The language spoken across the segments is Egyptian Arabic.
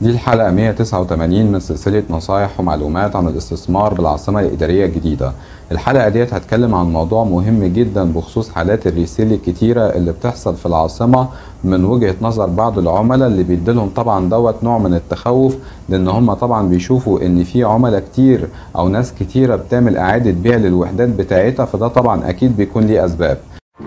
دي الحلقة 189 من سلسلة نصايح ومعلومات عن الاستثمار بالعاصمة الإدارية الجديدة الحلقة ديت هتكلم عن موضوع مهم جدا بخصوص حالات الريسيل الكتيرة اللي بتحصل في العاصمة من وجهة نظر بعض العملاء اللي بيديلهم طبعا دوت نوع من التخوف لان هم طبعا بيشوفوا ان في عملاء كتير او ناس كتيرة بتعمل اعادة بيع للوحدات بتاعتها فده طبعا اكيد بيكون ليه اسباب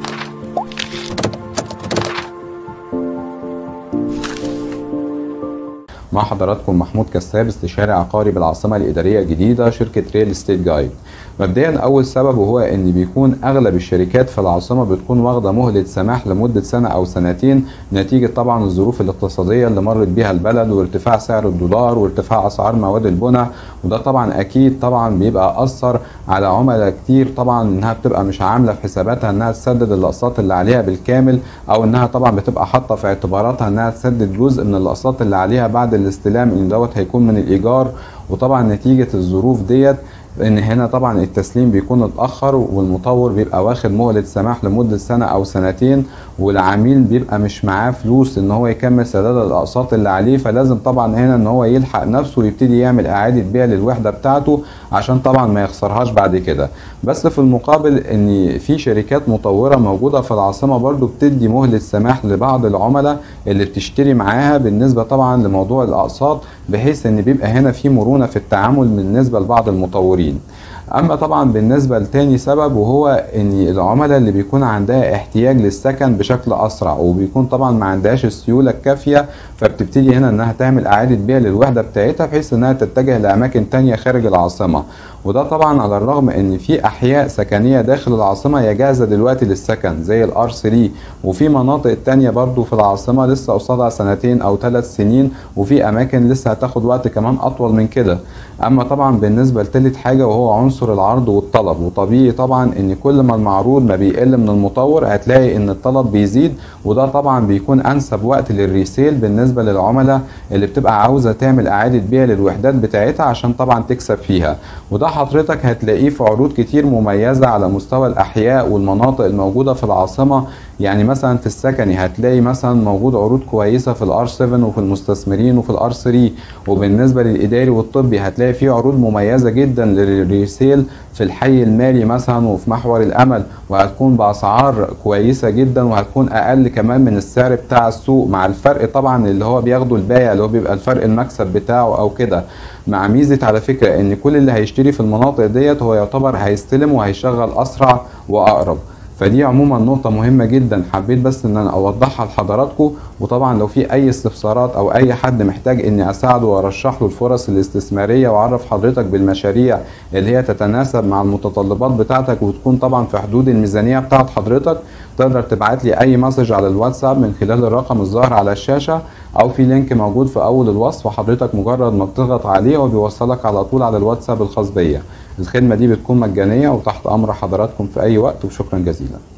مع حضراتكم محمود كساب استشاري عقاري بالعاصمة الإدارية الجديدة شركة ريل استيت جايد مبدئيا أول سبب وهو إن بيكون أغلب الشركات في العاصمة بتكون واخدة مهلة سماح لمدة سنة أو سنتين نتيجة طبعا الظروف الاقتصادية اللي مرت بيها البلد وارتفاع سعر الدولار وارتفاع أسعار مواد البناء وده طبعا أكيد طبعا بيبقى أثر على عملاء كتير طبعا إنها بتبقى مش عاملة في حساباتها إنها تسدد الأقساط اللي عليها بالكامل أو إنها طبعا بتبقى حاطة في اعتباراتها إنها تسدد جزء من الأقساط اللي عليها بعد الاستلام ان دوت هيكون من الايجار وطبعا نتيجه الظروف ديت ان هنا طبعا التسليم بيكون اتاخر والمطور بيبقى واخد مهله سماح لمده سنه او سنتين والعميل بيبقى مش معاه فلوس ان هو يكمل سداد الاقساط اللي عليه فلازم طبعا هنا ان هو يلحق نفسه ويبتدي يعمل اعاده بيع للوحده بتاعته عشان طبعا ما يخسرهاش بعد كده بس في المقابل ان في شركات مطوره موجوده في العاصمه برضو بتدي مهله سماح لبعض العملاء اللي بتشتري معاها بالنسبه طبعا لموضوع الاقساط بحيث ان بيبقى هنا في مرونه في التعامل بالنسبه لبعض المطورين اما طبعا بالنسبه لتاني سبب وهو ان العملاء اللي بيكون عندها احتياج للسكن بشكل اسرع وبيكون طبعا ما عندهاش السيوله الكافيه فبتبتدي هنا انها تعمل اعاده بيع للوحده بتاعتها بحيث انها تتجه لاماكن تانية خارج العاصمه وده طبعا على الرغم ان في احياء سكنيه داخل العاصمه هي جاهزه دلوقتي للسكن زي الار 3 وفي مناطق تانية برضو في العاصمه لسه قصادها سنتين او ثلاث سنين وفي اماكن لسه هتاخد وقت كمان اطول من كده اما طبعا بالنسبه لتالت حاجه وهو عنصر العرض والطلب وطبيعي طبعا ان كل ما المعروض ما بيقل من المطور هتلاقي ان الطلب بيزيد وده طبعا بيكون انسب وقت للريسيل بالنسبه للعملاء اللي بتبقى عاوزه تعمل اعاده بيع للوحدات بتاعتها عشان طبعا تكسب فيها وده حضرتك هتلاقيه في عروض كتير مميزه على مستوى الاحياء والمناطق الموجوده في العاصمه يعني مثلا في السكني هتلاقي مثلا موجود عروض كويسه في الار 7 وفي المستثمرين وفي الار 3 وبالنسبه للاداري والطبي هتلاقي فيه عروض مميزه جدا للريسيل في الحي المالي مثلا وفي محور الامل وهتكون باسعار كويسه جدا وهتكون اقل كمان من السعر بتاع السوق مع الفرق طبعا اللي هو بياخده البائع اللي هو بيبقى الفرق المكسب بتاعه او كده مع ميزه على فكره ان كل اللي هيشتري في المناطق ديت هو يعتبر هيستلم وهيشغل اسرع واقرب فدي عموما نقطة مهمة جدا حبيت بس ان انا اوضحها لحضراتكم وطبعا لو في اي استفسارات او اي حد محتاج اني اساعده وارشح له الفرص الاستثمارية واعرف حضرتك بالمشاريع اللي هي تتناسب مع المتطلبات بتاعتك وتكون طبعا في حدود الميزانية بتاعت حضرتك تقدر تبعت لي اي مسج على الواتساب من خلال الرقم الظاهر على الشاشة او في لينك موجود في اول الوصف وحضرتك مجرد ما بتضغط عليه هو بيوصلك على طول على الواتساب الخاص بيا الخدمة دي بتكون مجانية وتحت امر حضراتكم في اي وقت وشكرا جزيلا